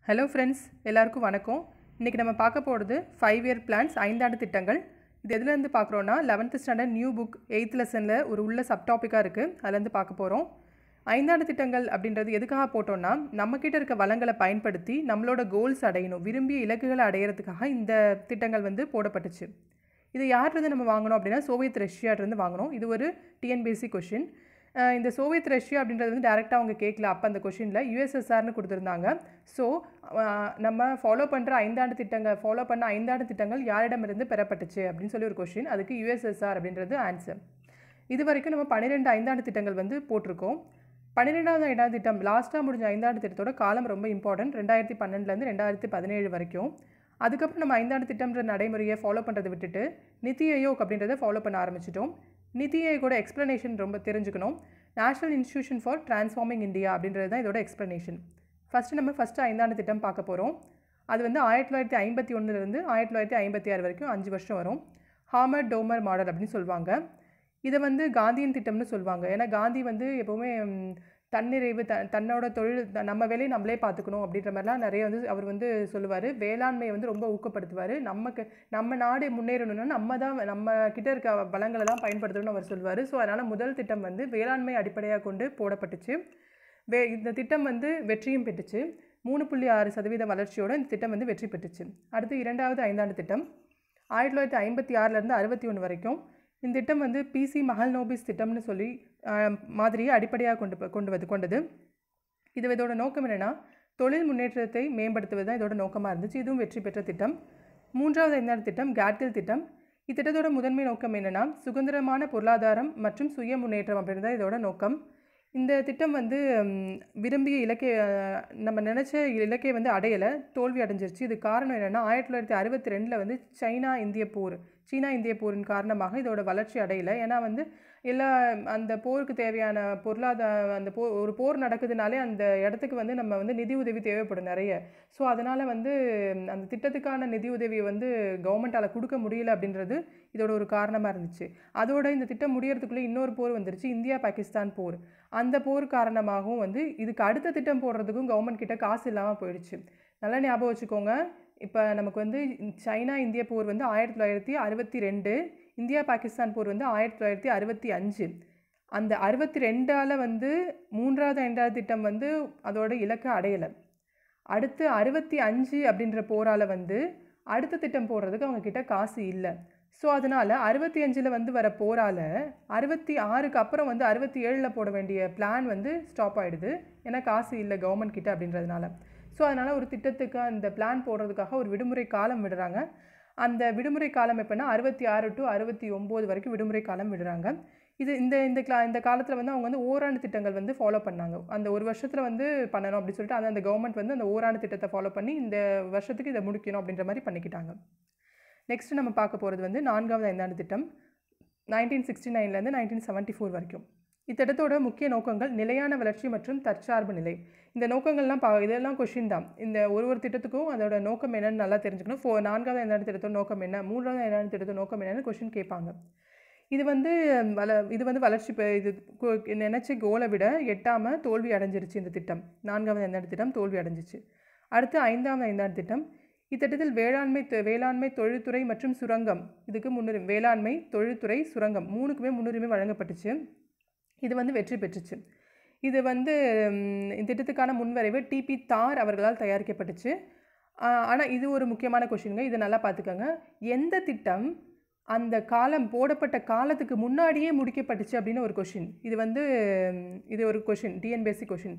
hello friends எல்லாருக்கும் வணக்கம் இன்றைக்கி நம்ம பார்க்க போகிறது ஃபைவ் இயர் பிளான்ஸ் ஐந்தாண்டு திட்டங்கள் இது எதுலேருந்து பார்க்குறோன்னா eleventh standard new book eighth லெசனில் ஒரு உள்ள சப் டாப்பிக்காக இருக்குது அதுலேருந்து பார்க்க போகிறோம் ஐந்தாண்டு திட்டங்கள் அப்படின்றது எதுக்காக போட்டோம்னா நம்மக்கிட்ட இருக்க வளங்களை பயன்படுத்தி நம்மளோட கோல்ஸ் அடையணும் விரும்பிய இலக்குகளை அடையிறதுக்காக இந்த திட்டங்கள் வந்து போடப்பட்டுச்சு இது யார்கிட்ட நம்ம வாங்கணும் அப்படின்னா சோவியத் ரஷ்யாட்டிருந்து வாங்கணும் இது ஒரு டிஎன்பிஎஸ்சி கொஷின் இந்த சோவியத் ரஷ்யா அப்படின்றது வந்து டேரெக்டாக அவங்க கேட்கல அப்போ அந்த கொஷினில் யூஎஸ்எஸ்ஆர்னு கொடுத்துருந்தாங்க ஸோ நம்ம ஃபாலோ பண்ணுற ஐந்தாண்டு திட்டங்கள் ஃபாலோ பண்ண ஐந்தாண்டு திட்டங்கள் யாரிடமிருந்து பெறப்பட்டுச்சு அப்படின்னு சொல்லி ஒரு கொஷின் அதுக்கு யூஎஸ்எஸ்ஆர் அப்படின்றது ஆன்சர் இது வரைக்கும் நம்ம பன்னிரெண்டு ஐந்தாண்டு திட்டங்கள் வந்து போட்டிருக்கோம் பன்னிரெண்டாவது ஐந்தாண்டு திட்டம் லாஸ்ட்டாக முடிஞ்ச ஐந்தாண்டு திட்டத்தோட காலம் ரொம்ப இம்பார்ட்டன்ட் ரெண்டாயிரத்தி பன்னெண்டுலேருந்து ரெண்டாயிரத்தி பதினேழு வரைக்கும் அதுக்கப்புறம் நம்ம ஐந்தாண்டு திட்டம்ன்ற நடைமுறையை ஃபாலோ பண்ணுறதை விட்டுட்டு நிதி ஆயோக் அப்படின்றத ஃபாலோ பண்ண ஆரம்பிச்சிட்டோம் நிதி ஆயோகோட எக்ஸ்ப்ளனேஷன் ரொம்ப தெரிஞ்சுக்கணும் national institution for transforming India அப்படின்றது தான் இதோட எக்ஸ்ப்ளனேஷன் ஃபஸ்ட்டு நம்ம ஃபஸ்ட்டு ஐந்தாண்டு திட்டம் பார்க்க போகிறோம் அது வந்து ஆயிரத்தி தொள்ளாயிரத்தி ஐம்பத்தி ஒன்றுலேருந்து ஆயிரத்தி தொள்ளாயிரத்தி ஐம்பத்தி ஆறு வரைக்கும் அஞ்சு வருஷம் வரும் ஹாமர் டோமர் மாடல் அப்படின்னு சொல்லுவாங்க இதை வந்து காந்தியின் திட்டம்னு சொல்லுவாங்க ஏன்னா காந்தி வந்து எப்போவுமே ம், தன்னிறைவு த தன்னோட தொழில் த- நம்ம வேலையை நம்மளே பார்த்துக்கணும் அப்படின்ற மாதிரிலாம் நிறைய வந்து அவர் வந்து சொல்லுவார் வேளாண்மையை வந்து ரொம்ப ஊக்கப்படுத்துவார் நமக்கு நம்ம நாடு முன்னேறணும்னா நம்ம தான் நம்ம கிட்ட இருக்க வளங்களை தான் பயன்படுத்தணும்னு அவர் சொல்லுவார் ஸோ அதனால் முதல் திட்டம் வந்து வேளாண்மை அடிப்படையாக கொண்டு போடப்பட்டுச்சு வே இந்த திட்டம் வந்து வெற்றியும் பெற்றுச்சு மூணு புள்ளி ஆறு சதவீத வளர்ச்சியோட இந்த திட்டம் வந்து வெற்றி பெற்றுச்சு அடுத்து இரண்டாவது ஐந்தாண்டு திட்டம் ஆயிரத்தி தொள்ளாயிரத்தி ஐம்பத்தி ஆறுலேருந்து அறுபத்தி ஒன்று வரைக்கும் இந்த திட்டம் வந்து பிசி மஹல்நோபிஸ் திட்டம்னு சொல்லி ஆஹ், மாதிரியை அடிப்படையாக கொண்டு ப- கொண்டு வந்து கொண்டது இது இதோட நோக்கம் என்னென்னா தொழில் முன்னேற்றத்தை மேம்படுத்துவது தான் இதோட நோக்கமாக இருந்துச்சு இதுவும் வெற்றி பெற்ற திட்டம் மூன்றாவது ஐந்தாண்டு திட்டம் கேட்கில் திட்டம் இத்திட்டத்தோட முதன்மை நோக்கம் என்னென்னா சுதந்திரமான பொருளாதாரம் மற்றும் சுய முன்னேற்றம் அப்படின்றது தான் இதோட நோக்கம் இந்த திட்டம் வந்து ம், விரும்பிய இலக்கை அஹ், நம்ம நினச்ச இலக்கை வந்து அடையலை தோல்வி அடைஞ்சிருச்சு இது காரணம் என்னென்னா ஆயிரத்தி தொள்ளாயிரத்தி அறுபத்தி ரெண்டில் வந்து சைனா இந்திய போர் சீனா இந்திய போரின் காரணமாக இதோட வளர்ச்சி அடையலை ஏன்னா வந்து எல்லா அந்த போருக்கு தேவையான பொருளாதார அந்த போ ஒரு போர் நடக்குதுனாலே அந்த இடத்துக்கு வந்து நம்ம வந்து நிதி உதவி தேவைப்படும் நிறைய ஸோ அதனால் வந்து ம், அந்த திட்டத்துக்கான நிதி உதவியை வந்து கவர்மெண்ட்டால் கொடுக்க முடியல அப்படின்றது இதோட ஒரு காரணமாக இருந்துச்சு அதோட இந்த திட்டம் முடியறதுக்குள்ளே இன்னொரு போர் வந்துருச்சு இந்தியா பாகிஸ்தான் போர் அந்த போர் காரணமாகவும் வந்து இதுக்கு அடுத்த திட்டம் போடுறதுக்கும் கவர்மெண்ட் கிட்ட காசு இல்லாமல் போயிடுச்சு நல்லா ஞாபகம் வச்சுக்கோங்க இப்போ நமக்கு வந்து சைனா இந்திய போர் வந்து ஆயிரத்தி தொள்ளாயிரத்தி அறுபத்தி ரெண்டு இந்தியா பாகிஸ்தான் போர் வந்து ஆயிரத்தி தொள்ளாயிரத்தி அறுபத்தி அஞ்சு அந்த அறுபத்தி ரெண்டால் வந்து மூன்றாவது ஐந்தாவது திட்டம் வந்து அதோட இலக்கை அடையலை அடுத்து அறுபத்தி அஞ்சு அப்படின்ற போரால் வந்து அடுத்த திட்டம் போடுறதுக்கு அவங்க கிட்ட காசு இல்லை ஸோ அதனால் அறுபத்தி அஞ்சில் வந்து வர போரால் அறுபத்தி ஆறுக்கு அப்புறம் வந்து அறுபத்தி ஏழில் போட வேண்டிய பிளான் வந்து ஸ்டாப் ஆகிடுது ஏன்னா காசு இல்லை கவர்மெண்ட் கிட்ட அப்படின்றதுனால ஸோ அதனால் ஒரு திட்டத்துக்கு அந்த பிளான் போடுறதுக்காக ஒரு விடுமுறை காலம் விடுறாங்க அந்த விடுமுறை காலம் எப்போனா அறுபத்தி ஆறு டு அறுபத்தி ஒம்பது வரைக்கும் விடுமுறை காலம் விடுறாங்க இது இந்த இந்த கிளா இந்த காலத்தில் வந்து அவங்க வந்து ஓராண்டு திட்டங்கள் வந்து ஃபாலோ பண்ணாங்க அந்த ஒரு வருஷத்தில் வந்து பண்ணணும் அப்படின்னு சொல்லிட்டு அந்த அந்த கவர்மெண்ட் வந்து அந்த ஓராண்டு திட்டத்தை ஃபாலோ பண்ணி இந்த வருஷத்துக்கு இதை முடிக்கணும் அப்படின்ற மாதிரி பண்ணிக்கிட்டாங்க நெக்ஸ்ட் நம்ம பார்க்க போகிறது வந்து நான்காவது ஐந்தாண்டு திட்டம் நைன்டீன் சிக்ஸ்டி நைன்லேருந்து நைன்டீன் செவன்ட்டி ஃபோர் வரைக்கும் இத்திட்டத்தோட முக்கிய நோக்கங்கள் நிலையான வளர்ச்சி மற்றும் தற்சார்பு நிலை இந்த நோக்கங்கள்லாம் பா இதெல்லாம் கொஷின் தான் இந்த ஒரு ஒரு திட்டத்துக்கும் அதோட நோக்கம் என்னன்னு நல்லா தெரிஞ்சுக்கணும் ஃபோ நான்காவது ஐந்தாண்டு திட்டத்தோட நோக்கம் என்ன மூன்றாவது ஐந்தாண்டு திட்டத்தோட நோக்கம் என்னன்னு கொஷின் கேட்பாங்க இது வந்து வள இது வந்து வளர்ச்சி பெ- இது கு- நினைச்ச கோலை விட எட்டாமல் தோல்வி அடைஞ்சிருச்சு இந்த திட்டம் நான்காவது ஐந்தாண்டு திட்டம் தோல்வி அடைஞ்சிச்சு அடுத்து ஐந்தாவது ஐந்தாண்டு திட்டம் இத்திட்டத்தில் வேளாண்மை தொ- வேளாண்மை தொழில்துறை மற்றும் சுரங்கம் இதுக்கு முன்னுரிமை வேளாண்மை தொழில்துறை சுரங்கம் மூணுக்குமே முன்னுரிமை வழங்கப்பட்டுச்சு இது வந்து வெற்றி பெற்றுச்சு இது வந்து ம், இந்த திட்டத்துக்கான முன்வரைவு டிபி தார் அவர்களால் தயாரிக்கப்பட்டுச்சு ஆனால் இது ஒரு முக்கியமான கொஷினுங்க இதை நல்லா பார்த்துக்கோங்க எந்த திட்டம் அந்த காலம் போடப்பட்ட காலத்துக்கு முன்னாடியே முடிக்கப்பட்டுச்சு அப்படின்னு ஒரு கொஷின் இது வந்து ம், இது ஒரு கொஷின் டிஎன்பிஎஸ்சி கொஷின்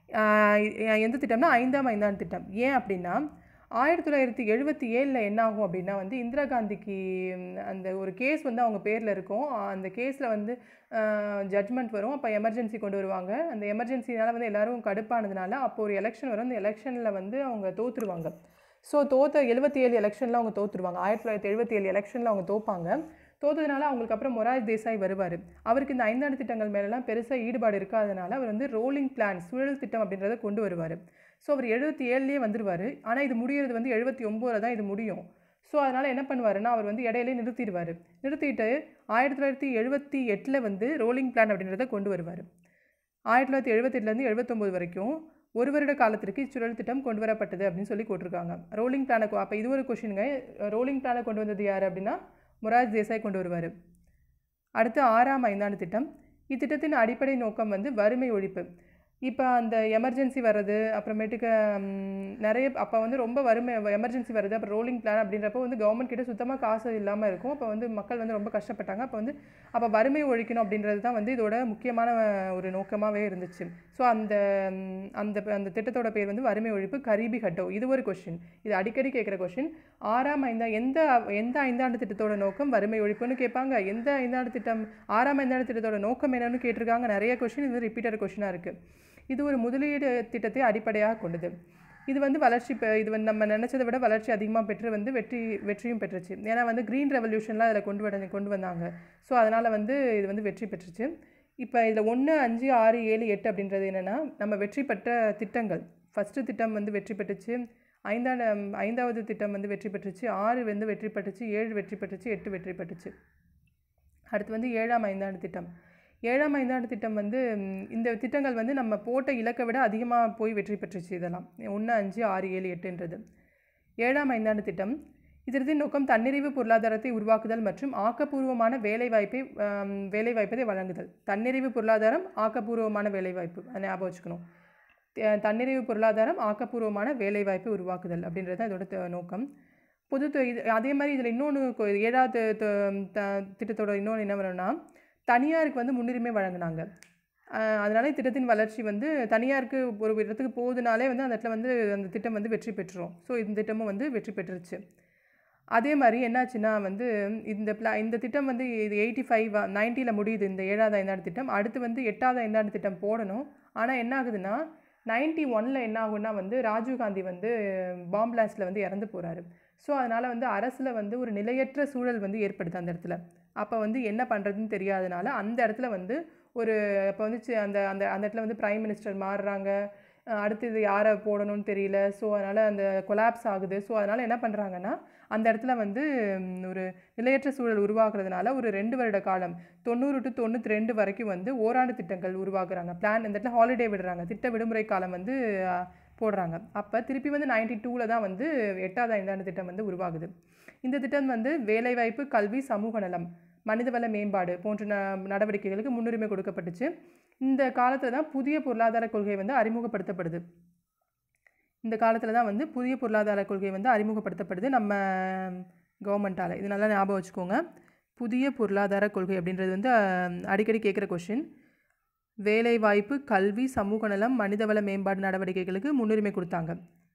எந்த திட்டம்னா ஐந்தாம் ஐந்தாம் திட்டம் ஏன் அப்படின்னா ஆயிரத்தி தொள்ளாயிரத்தி எழுபத்தி ஏழில் என்ன ஆகும் அப்படின்னா வந்து இந்திரா காந்திக்கு ம், அந்த ஒரு கேஸ் வந்து அவங்க பேரில் இருக்கும் அந்த கேஸில் வந்து ஜட்மெண்ட் வரும் அப்போ எமர்ஜென்சி கொண்டு வருவாங்க அந்த எமர்ஜென்சினால வந்து எல்லாரும் கடுப்பானதுனால அப்போ ஒரு எலெக்ஷன் வரும் அந்த எலெக்ஷனில் வந்து அவங்க தோற்றுருவாங்க ஸோ தோத்த எழுபத்தி ஏழு எலெக்ஷனில் அவங்க தோற்றுருவாங்க ஆயிரத்தி தொள்ளாயிரத்தி எழுபத்தி ஏழு எலெக்ஷனில் அவங்க தோப்பாங்க தோத்ததுனால அவங்களுக்கு அப்புறம் மொராஜ் தேசாய் வருவார் அவருக்கு இந்த ஐந்தாண்டு திட்டங்கள் மேலெல்லாம் பெருசாக ஈடுபாடு இருக்காதனால அவர் வந்து ரோலிங் பிளான் சுழல் திட்டம் அப்படின்றத கொண்டு வருவார் ஸோ அவர் எழுபத்தி ஏழுலேயே வந்துருவார் ஆனால் இது முடியறது வந்து எழுபத்தி ஒம்போதில் தான் இது முடியும் ஸோ அதனால் என்ன பண்ணுவாருன்னா அவர் வந்து இடையிலே நிறுத்திடுவார் நிறுத்திட்டு ஆயிரத்தி தொள்ளாயிரத்தி எழுபத்தி எட்டில் வந்து ரோலிங் பிளான் அப்படின்றத கொண்டு வருவார் ஆயிரத்தி தொள்ளாயிரத்தி எழுபத்தெட்டுலேருந்து எழுபத்தொம்போது வரைக்கும் ஒரு வருட காலத்திற்கு இச்சுழல் திட்டம் கொண்டு வரப்பட்டது அப்படின்னு சொல்லி போட்டிருக்காங்க ரோலிங் பிளானை அப்போ இது ஒரு கொஷினுங்க ரோலிங் பிளானை கொண்டு வந்தது யார் அப்படின்னா மொராஜ் தேசாய் கொண்டு வருவார் அடுத்து ஆறாம் ஐந்தாண்டு திட்டம் இத்திட்டத்தின் அடிப்படை நோக்கம் வந்து வறுமை ஒழிப்பு இப்போ அந்த எமர்ஜென்சி வர்றது அப்புறமேட்டுக்கு ம், நிறைய அப்போ வந்து ரொம்ப வறுமை எமர்ஜென்சி வருது அப்புறம் ரோலிங் பிளான் அப்படின்றப்போ வந்து கவர்மெண்ட் கிட்ட சுத்தமாக காசு இல்லாமல் இருக்கும் அப்போ வந்து மக்கள் வந்து ரொம்ப கஷ்டப்பட்டாங்க அப்போ வந்து அப்போ வறுமை ஒழிக்கணும் அப்படின்றது தான் வந்து இதோட முக்கியமான ஒரு நோக்கமாகவே இருந்துச்சு ஸோ அந்த ம், அந்த அந்த திட்டத்தோட பேர் வந்து வறுமை ஒழிப்பு கரீபி ஹட்டோ இது ஒரு கொஷின் இது அடிக்கடி கேட்குற கொஷின் ஆறாம் ஐந்தா எந்த எந்த ஐந்தாண்டு திட்டத்தோட நோக்கம் வறுமை ஒழிப்புன்னு கேட்பாங்க எந்த ஐந்தாண்டு திட்டம் ஆறாம் ஐந்தாண்டு திட்டத்தோட நோக்கம் என்னன்னு கேட்டிருக்காங்க நிறைய கொஷின் இது ரிப்பீட்டட் கொஷினாக இருக்குது இது ஒரு முதலீடு திட்டத்தை அடிப்படையாக கொண்டது இது வந்து வளர்ச்சி பெ- இது வந்து நம்ம நினச்சதை விட வளர்ச்சி அதிகமாக பெற்று வந்து வெற்றி வெற்றியும் பெற்றுச்சு ஏன்னா வந்து க்ரீன் ரெவல்யூஷன்லாம் அதில் கொண்டு வர கொண்டு வந்தாங்க ஸோ அதனால் வந்து இது வந்து வெற்றி பெற்றுச்சு இப்போ இதில் ஒன்று அஞ்சு ஆறு ஏழு எட்டு அப்படின்றது என்னென்னா நம்ம வெற்றி பெற்ற திட்டங்கள் ஃபஸ்ட்டு திட்டம் வந்து வெற்றி பெற்றுச்சு ஐந்தாண்டு ஐந்தாவது திட்டம் வந்து வெற்றி பெற்றுச்சு ஆறு வந்து வெற்றி பெற்றுச்சு ஏழு வெற்றி பெற்றுச்சு எட்டு வெற்றி பெற்றுச்சு அடுத்து வந்து ஏழாம் ஐந்தாண்டு திட்டம் ஏழாம் ஐந்தாண்டு திட்டம் வந்து ம், இந்த திட்டங்கள் வந்து நம்ம போட்ட இலக்கை விட அதிகமாக போய் வெற்றி பெற்றுச்சு இதெல்லாம் ஒன்று அஞ்சு ஆறு ஏழு எட்டுன்றது ஏழாம் ஐந்தாண்டு திட்டம் இதற்கு நோக்கம் தன்னிறைவு பொருளாதாரத்தை உருவாக்குதல் மற்றும் ஆக்கப்பூர்வமான வேலைவாய்ப்பை ஆம், வேலைவாய்ப்பை வழங்குதல் தன்னிறைவு பொருளாதாரம் ஆக்கப்பூர்வமான வேலைவாய்ப்பு அதை ஞாபகம் வச்சுக்கணும் த- தன்னிறைவு பொருளாதாரம் ஆக்கப்பூர்வமான வேலைவாய்ப்பை உருவாக்குதல் அப்படின்றது தான் இதோட த- நோக்கம் பொது தொ- இது அதே மாதிரி இதில் இன்னொன்று ஏழாவது த- த- திட்டத்தோட இன்னொன்று என்ன வரும்னா தனியாருக்கு வந்து முன்னுரிமை வழங்கினாங்க அஹ் அதனால திட்டத்தின் வளர்ச்சி வந்து தனியாருக்கு ஒரு இடத்துக்கு போகுதுனாலே வந்து அந்த இடத்துல வந்து அந்த திட்டம் வந்து வெற்றி பெற்றுரும் ஸோ இந்த திட்டமும் வந்து வெற்றி பெற்றுருச்சு அதே மாதிரி என்னாச்சுன்னா வந்து இந்த பிளா இந்த திட்டம் வந்து இது எயிட்டி ஃபைவ் நைன்ட்டியில் முடியுது இந்த ஏழாவது ஐந்தாண்டு திட்டம் அடுத்து வந்து எட்டாவது ஐந்தாண்டு திட்டம் போடணும் ஆனால் என்ன ஆகுதுன்னா நைன்ட்டி ஒனில் என்ன ஆகும்னா வந்து ராஜீவ்காந்தி வந்து பாம் பிளாஸ்டில் வந்து இறந்து போகிறாரு ஸோ அதனால் வந்து அரசில் வந்து ஒரு நிலையற்ற சூழல் வந்து ஏற்படுது அந்த இடத்துல அப்போ வந்து என்ன பண்ணுறதுன்னு தெரியாதனால அந்த இடத்துல வந்து ஒரு இப்போ வந்து சி- அந்த அந்த அந்த இடத்துல வந்து பிரைம் மினிஸ்டர் மாறுறாங்க அஹ் அடுத்து இது யாரை போடணும்னு தெரியல ஸோ அதனால் அந்த கொலாப்ஸ் ஆகுது ஸோ அதனால் என்ன பண்ணுறாங்கன்னா அந்த இடத்துல வந்து ம், ஒரு நிலையற்ற சூழல் உருவாக்குறதுனால ஒரு ரெண்டு வருட காலம் தொண்ணூறு டு தொண்ணூற்றி ரெண்டு வரைக்கும் வந்து ஓராண்டு திட்டங்கள் உருவாக்குறாங்க பிளான் இந்த இடத்துல ஹாலிடே விடுறாங்க திட்ட விடுமுறை காலம் வந்து அஹ், போடுறாங்க அப்போ திருப்பி வந்து நைன்டி டூவில் தான் வந்து எட்டாவது ஐந்தாண்டு திட்டம் வந்து உருவாகுது இந்த திட்டம் வந்து வேலைவாய்ப்பு கல்வி சமூக நலம் மனிதவள மேம்பாடு போன்ற ந நடவடிக்கைகளுக்கு முன்னுரிமை கொடுக்கப்பட்டுச்சு இந்த காலத்தில் தான் புதிய பொருளாதார கொள்கை வந்து அறிமுகப்படுத்தப்படுது இந்த காலத்தில் தான் வந்து புதிய பொருளாதார கொள்கை வந்து அறிமுகப்படுத்தப்படுது நம்ம கவர்மெண்ட்டால் இது நல்லா ஞாபகம் வச்சுக்கோங்க புதிய பொருளாதார கொள்கை அப்படின்றது வந்து அஹ், அடிக்கடி கேட்குற கொஷின் வேலைவாய்ப்பு கல்வி சமூக நலம் மனிதவள மேம்பாடு நடவடிக்கைகளுக்கு முன்னுரிமை கொடுத்தாங்க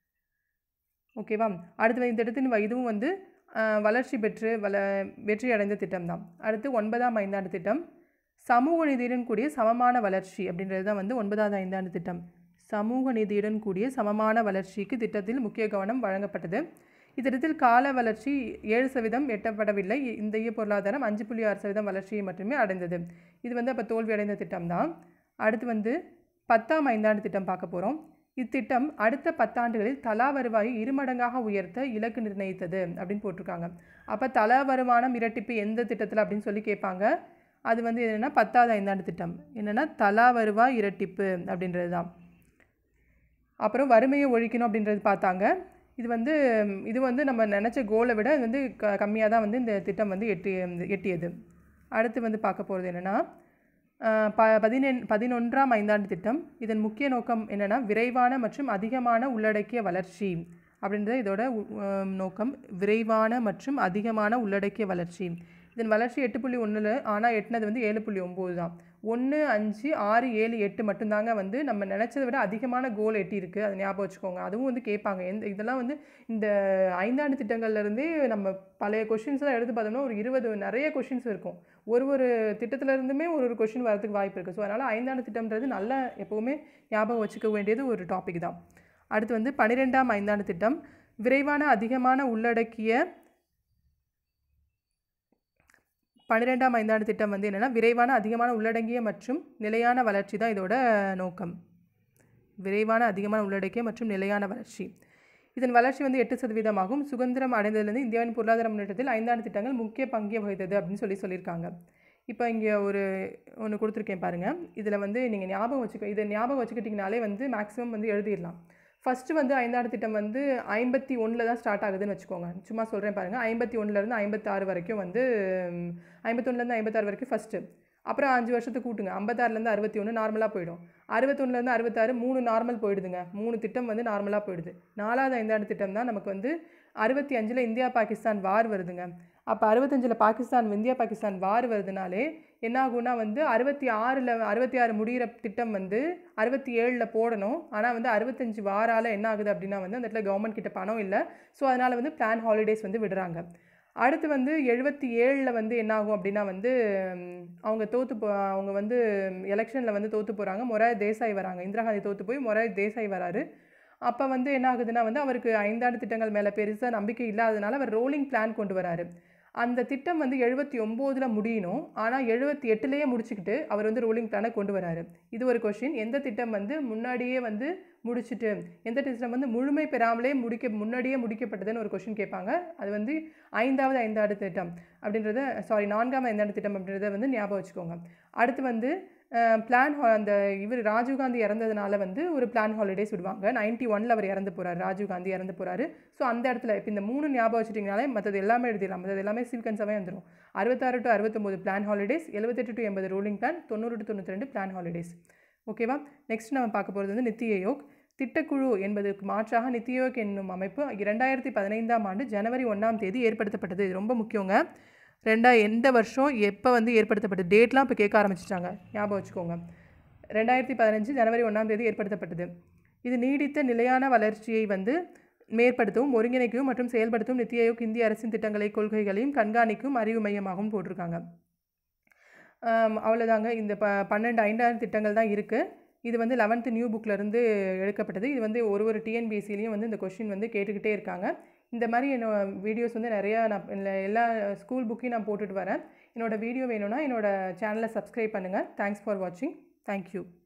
ஓகேவா அடுத்து இந்த இடத்தின் வ- இதுவும் வந்து அஹ், வளர்ச்சி பெற்று வள வெற்றி அடைந்த திட்டம் தான் அடுத்து ஒன்பதாம் ஐந்தாண்டு திட்டம் சமூக நீதியுடன் கூடிய சமமான வளர்ச்சி அப்படின்றது தான் வந்து ஒன்பதாவது ஐந்தாண்டு திட்டம் சமூக நீதியுடன் கூடிய சமமான வளர்ச்சிக்கு திட்டத்தில் முக்கிய கவனம் வழங்கப்பட்டது இத்திட்டத்தில் கால வளர்ச்சி ஏழு சதவீதம் எட்டப்படவில்லை இ- இந்திய பொருளாதாரம் அஞ்சு புள்ளி ஆறு சதவீதம் வளர்ச்சியை மட்டுமே அடைந்தது இது வந்து அப்போ தோல்வி அடைந்த திட்டம் தான் அடுத்து வந்து பத்தாம் ஐந்தாண்டு திட்டம் பார்க்க போகிறோம் இத்திட்டம் அடுத்த பத்தாண்டுகளில் தலா வருவாயை இருமடங்காக உயர்த்த இலக்கு நிர்ணயித்தது அப்படின்னு போட்டிருக்காங்க அப்போ தலா வருமானம் இரட்டிப்பு எந்த திட்டத்தில் அப்படின்னு சொல்லி கேட்பாங்க அது வந்து என்னென்னா பத்தாவது ஐந்தாண்டு திட்டம் என்னென்னா தலா வருவாய் இரட்டிப்பு அப்படின்றது தான் அப்புறம் வறுமையை ஒழிக்கணும் அப்படின்றது பார்த்தாங்க இது வந்து ம், இது வந்து நம்ம நினச்ச கோலை விட இது வந்து க கம்மியாக தான் வந்து இந்த திட்டம் வந்து எட்டி எட்டியது அடுத்து வந்து பார்க்க போகிறது என்னென்னா ப பதினெண் பதினொன்றாம் ஐந்தாண்டு திட்டம் இதன் முக்கிய நோக்கம் என்னென்னா விரைவான மற்றும் அதிகமான உள்ளடக்கிய வளர்ச்சி அப்படின்றது இதோட உ- உம், நோக்கம் விரைவான மற்றும் அதிகமான உள்ளடக்கிய வளர்ச்சி இதன் வளர்ச்சி எட்டு புள்ளி ஒன்றில் ஆனால் எட்டுனது வந்து ஏழு புள்ளி ஒம்பது தான் ஒன்று அஞ்சு ஆறு ஏழு எட்டு மட்டும்தாங்க வந்து நம்ம நினச்சதை விட அதிகமான கோல் எட்டியிருக்கு அதை ஞாபகம் வச்சுக்கோங்க அதுவும் வந்து கேட்பாங்க எந்த இதெல்லாம் வந்து இந்த ஐந்தாண்டு திட்டங்கள்ல இருந்தே நம்ம பழைய கொஷின்ஸ்லாம் எடுத்து பார்த்தோம்னா ஒரு இருபது நிறைய கொஷின்ஸ் இருக்கும் ஒரு ஒரு திட்டத்துல இருந்துமே ஒரு ஒரு கொஷின் வரதுக்கு வாய்ப்பு இருக்குது ஸோ அதனால் ஐந்தாண்டு திட்டம்ன்றது நல்ல எப்போவுமே ஞாபகம் வச்சுக்க வேண்டியது ஒரு டாபிக் தான் அடுத்து வந்து பன்னிரெண்டாம் ஐந்தாண்டு திட்டம் விரைவான அதிகமான உள்ளடக்கிய பன்னிரெண்டாம் ஐந்தாண்டு திட்டம் வந்து என்னென்னா விரைவான அதிகமான உள்ளடங்கிய மற்றும் நிலையான வளர்ச்சி தான் இதோட நோக்கம் விரைவான அதிகமான உள்ளடக்கிய மற்றும் நிலையான வளர்ச்சி இதன் வளர்ச்சி வந்து எட்டு சதவீதமாகும் சுதந்திரம் அடைந்ததிலிருந்து இந்தியாவின் பொருளாதார முன்னேற்றத்தில் ஐந்தாண்டு திட்டங்கள் முக்கிய பங்கே வகித்தது அப்படின்னு சொல்லி சொல்லியிருக்காங்க இப்போ இங்கே ஒரு ஒன்று கொடுத்துருக்கேன் பாருங்கள் இதில் வந்து நீங்கள் ஞாபகம் வச்சுக்க இதை ஞாபகம் வச்சுக்கிட்டிங்கனாலே வந்து மேக்ஸிமம் வந்து எழுதிடலாம் ஃபஸ்ட்டு வந்து ஐந்தாண்டு திட்டம் வந்து ஐம்பத்தி ஒன்றில் தான் ஸ்டார்ட் ஆகுதுன்னு வச்சுக்கோங்க சும்மா சொல்கிறேன் பாருங்கள் ஐம்பத்தி ஒன்றுலேருந்து ஐம்பத்தாறு வரைக்கும் வந்து ஐம்பத்தொன்னுலேருந்து ஐம்பத்தாறு வரைக்கும் ஃபஸ்ட்டு அப்புறம் அஞ்சு வருஷத்துக்கு கூட்டுங்க ஐம்பத்தாறுலேருந்து அறுபத்தி ஒன்று நார்மலாக போயிடும் அறுபத்தொன்னுலேருந்து அறுபத்தாறு மூணு நார்மல் போயிடுதுங்க மூணு திட்டம் வந்து நார்மலாக போயிடுது நாலாவது ஐந்தாண்டு திட்டம் தான் நமக்கு வந்து அறுபத்தி அஞ்சில் இந்தியா பாகிஸ்தான் வார் வருதுங்க அப்போ அறுபத்தஞ்சில் பாகிஸ்தான் இந்தியா பாகிஸ்தான் வார் வருதுனாலே என்ன ஆகும்னா வந்து அறுபத்தி ஆறில் அறுபத்தி ஆறு முடிகிற திட்டம் வந்து அறுபத்தி ஏழில் போடணும் ஆனால் வந்து அறுபத்தஞ்சு வாரால் என்ன ஆகுது அப்படின்னா வந்து அந்த இடத்துல கவர்மெண்ட் கிட்ட பணம் இல்லை ஸோ அதனால் வந்து பிளான் ஹாலிடேஸ் வந்து விடுறாங்க அடுத்து வந்து எழுபத்தி ஏழில் வந்து என்ன ஆகும் அப்படின்னா வந்து ம், அவங்க தோற்று போ அவங்க வந்து எலெக்ஷனில் வந்து தோற்று போகிறாங்க மொராய் தேசாய் வராங்க இந்திரா காந்தி தோற்று போய் மொராய் தேசாய் வராரு அப்போ வந்து என்ன ஆகுதுன்னா வந்து அவருக்கு ஐந்தாண்டு திட்டங்கள் மேலே பெருசாக நம்பிக்கை இல்லாததுனால அவர் ரோலிங் பிளான் கொண்டு வராரு அந்த திட்டம் வந்து எழுபத்தி ஒம்போதில் முடியணும் ஆனால் எழுபத்தி எட்டுலேயே முடிச்சுக்கிட்டு அவர் வந்து ரோலிங் பிளானை கொண்டு வராரு இது ஒரு கொஷின் எந்த திட்டம் வந்து முன்னாடியே வந்து முடிச்சுட்டு எந்த திட்டம் வந்து முழுமை பெறாமலே முடிக்க முன்னாடியே முடிக்கப்பட்டதுன்னு ஒரு கொஷின் கேட்பாங்க அது வந்து ஐந்தாவது ஐந்தாண்டு திட்டம் அப்படின்றத சாரி நான்காம் ஐந்தாண்டு திட்டம் அப்படின்றத வந்து ஞாபகம் வச்சுக்கோங்க அடுத்து வந்து பிளான் அந்த இவர் ராஜீவ்காந்தி இறந்ததுனால வந்து ஒரு பிளான் ஹாலிடேஸ் விடுவாங்க நைன்டி ஒனில் அவர் இறந்து போகிறார் ராஜீவ்காந்தி இறந்து போகிறாரு ஸோ அந்த இடத்துல இப்போ இந்த மூணு ஞாபகம் வச்சுட்டிங்கனாலே மற்றது எல்லாமே எழுதிடலாம் மற்றது எல்லாமே சீக்வன்ஸாகவே வந்துடும் அறுபத்தாறு டு அறுபத்தொம்போது பிளான் ஹாலிடேஸ் எழுபத்தெட்டு டு எண்பது ரூலிங் பிளான் தொண்ணூறு டு தொண்ணூற்றி ரெண்டு பிளான் ஹாலிடேஸ் ஓகேவா நெக்ஸ்ட் நம்ம பார்க்க போகிறது வந்து நித்தி ஆயோக் திட்டக்குழு என்பதற்கு மாற்றாக நித்தி ஆயோக் என்னும் அமைப்பு இரண்டாயிரத்தி பதினைந்தாம் ஆண்டு ஜனவரி ஒன்றாம் தேதி ஏற்படுத்தப்பட்டது இது ரொம்ப முக்கியங்க ரெண்டா எந்த வருஷம் எப்போ வந்து ஏற்படுத்தப்பட்டது டேட்லாம் இப்போ கேட்க ஆரம்பிச்சிட்டாங்க ஞாபகம் வச்சுக்கோங்க ரெண்டாயிரத்தி பதினஞ்சு ஜனவரி ஒன்றாம் தேதி ஏற்படுத்தப்பட்டது இது நீடித்த நிலையான வளர்ச்சியை வந்து மேற்படுத்தவும் ஒருங்கிணைக்கவும் மற்றும் செயல்படுத்தவும் நித்தி ஆயோக் இந்திய அரசின் திட்டங்களை கொள்கைகளையும் கண்காணிக்கும் அறிவு மையமாகவும் போட்டிருக்காங்க ஆம், அவ்வளோதாங்க இந்த ப பன்னெண்டு ஐந்தாயிரம் திட்டங்கள் தான் இருக்குது இது வந்து லெவன்த்து நியூ புக்லேருந்து எடுக்கப்பட்டது இது வந்து ஒரு ஒரு டிஎன்பிஎஸ்சிலையும் வந்து இந்த கொஷின் வந்து கேட்டுக்கிட்டே இருக்காங்க இந்த மாதிரி என்னோட வீடியோஸ் வந்து நிறையா நான் இல்ல எல்லா ஸ்கூல் புக்கையும் நான் போட்டுட்டு வரேன் என்னோட வீடியோ வேணும்னா என்னோட சேனலை சப்ஸ்கிரைப் பண்ணுங்கள் தேங்க்ஸ் ஃபார் வாட்சிங் தேங்க்யூ